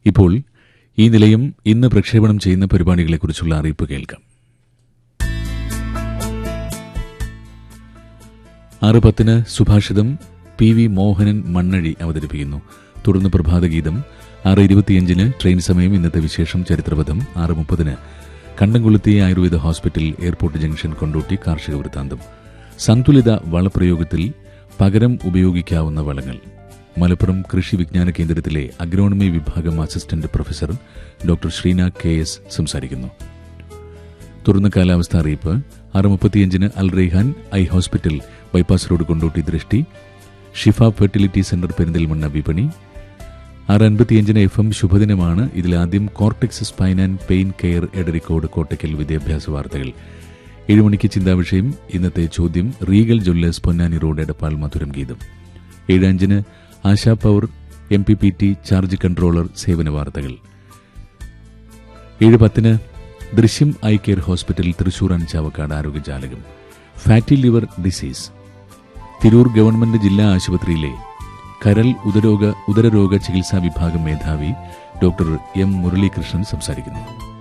ഇപ്പോൾ ഈ നിലയം ഇന്ന് പ്രക്ഷേപണം ചെയ്യുന്ന പരിപാടികളെക്കുറിച്ചുള്ള അറിയിപ്പ് കേൾക്കാം ആറ് പത്തിന് സുഭാഷിതം പി വി മോഹനൻ മണ്ണഴി അവതരിപ്പിക്കുന്നു തുടർന്ന് പ്രഭാതഗീതം ആറ് ഇരുപത്തിയഞ്ചിന് ട്രെയിൻ സമയം ഇന്നത്തെ വിശേഷം ചരിത്രപഥം ആറ് മുപ്പതിന് Kandamkuluthi Ayurveda hospital airport junction Kondotty കാർഷിക വൃത്താന്തം സന്തുലിത വളപ്രയോഗത്തിൽ പകരം ഉപയോഗിക്കാവുന്ന വളങ്ങൾ മലപ്പുറം കൃഷി വിജ്ഞാന കേന്ദ്രത്തിലെ അഗ്രോണമി വിഭാഗം assistant professor doctor Sreena K S സംസാരിക്കുന്നു തുടർന്ന് കാലാവസ്ഥ അറിയിപ്പ് ആറ് മുപ്പത്തിയഞ്ചിന് Al Raihan eye hospital bypass road Kondotty ദൃഷ്ടി ഷിഫ ഫെർട്ടിലിറ്റി സെന്റർ പെരിന്തൽമണ്ണ വിപണി ആറ് അൻപത്തിയഞ്ചിന് എഫ് എം ശുഭദിനമാണ് ഇതിലാദ്യം cortex spine and pain care Edarikode Kottakkal വിദ്യാഭ്യാസ വാർത്തകൾ ഏഴുമണിക്ക് ചിന്താവിഷയം ഇന്നത്തെ ചോദ്യം regal jewellers Ponnani road Edappal മധുരം ഗീതം ഏഴ് അഞ്ചിന് Asha power M P P T charge controller സേവന വാർത്തകൾ ഏഴ് പത്തിന് ദൃശ്യം ഐ കെയർ ഹോസ്പിറ്റൽ തൃശൂർ അഞ്ചാവക്കാട് ആരോഗ്യജാലകം fatty liver disease Tirur government ജില്ലാ ആശുപത്രിയിലെ കരൽ ഉദരോഗ ഉദരരോഗ ചികിത്സാ വിഭാഗം മേധാവി ഡോക്ടർ എം മുരളീകൃഷ്ണൻ സംസാരിക്കുന്നു